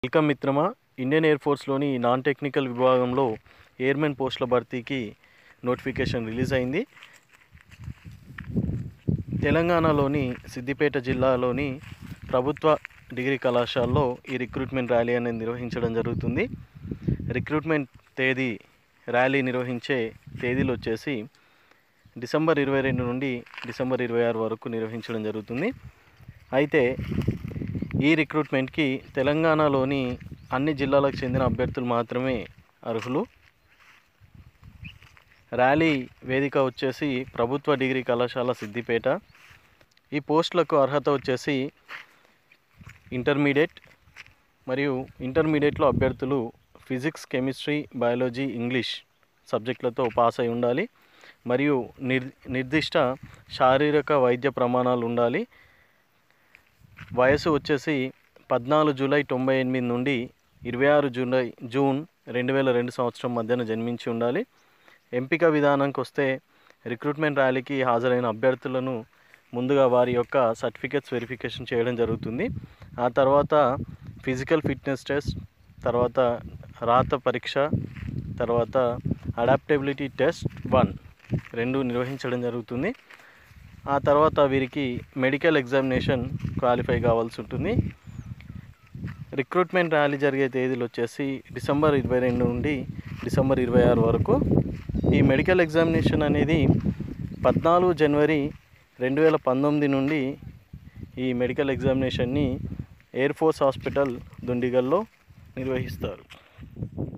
welcome మిత్రమా Indian air ఫోర్స్లోని non technical విభాగంలో ఎయిర్మెన్ పోస్టుల భర్తీకి నోటిఫికేషన్ రిలీజ్ అయింది తెలంగాణలోని సిద్దిపేట జిల్లాలోని ప్రభుత్వ డిగ్రీ కళాశాలలో ఈ రిక్రూట్మెంట్ ర్యాలీ అనేది నిర్వహించడం జరుగుతుంది రిక్రూట్మెంట్ తేదీ ర్యాలీ నిర్వహించే తేదీలు వచ్చేసి డిసెంబర్ ఇరవై రెండు నుండి డిసెంబర్ ఇరవై ఆరు వరకు నిర్వహించడం జరుగుతుంది అయితే ఈ రిక్రూట్మెంట్కి తెలంగాణలోని అన్ని జిల్లాలకు చెందిన అభ్యర్థులు మాత్రమే అర్హులు ర్యాలీ వేదిక వచ్చేసి ప్రభుత్వ డిగ్రీ కళాశాల సిద్దిపేట ఈ పోస్టులకు అర్హత వచ్చేసి ఇంటర్మీడియట్ మరియు ఇంటర్మీడియట్లో అభ్యర్థులు ఫిజిక్స్ కెమిస్ట్రీ బయాలజీ ఇంగ్లీష్ సబ్జెక్టులతో పాస్ అయి ఉండాలి మరియు నిర్ నిర్దిష్ట శారీరక వైద్య ప్రమాణాలు ఉండాలి వయసు వచ్చేసి పద్నాలుగు జూలై తొంభై ఎనిమిది నుండి ఇరవై ఆరు జూలై జూన్ రెండు వేల రెండు సంవత్సరం మధ్యన జన్మించి ఉండాలి ఎంపిక విధానానికి వస్తే రిక్రూట్మెంట్ ర్యాలీకి హాజరైన అభ్యర్థులను ముందుగా వారి యొక్క సర్టిఫికెట్స్ వెరిఫికేషన్ చేయడం జరుగుతుంది ఆ తర్వాత ఫిజికల్ ఫిట్నెస్ టెస్ట్ తర్వాత రాత పరీక్ష తర్వాత అడాప్టబిలిటీ టెస్ట్ వన్ రెండు నిర్వహించడం జరుగుతుంది ఆ తర్వాత వీరికి మెడికల్ ఎగ్జామినేషన్ క్వాలిఫై కావాల్సి ఉంటుంది రిక్రూట్మెంట్ ర్యాలీ జరిగే తేదీలు వచ్చేసి డిసెంబర్ ఇరవై రెండు నుండి డిసెంబర్ ఇరవై ఆరు వరకు ఈ మెడికల్ ఎగ్జామినేషన్ అనేది పద్నాలుగు జనవరి రెండు వేల పంతొమ్మిది నుండి ఈ మెడికల్ ఎగ్జామినేషన్ని ఎయిర్ ఫోర్స్ హాస్పిటల్ దుండిగల్లో నిర్వహిస్తారు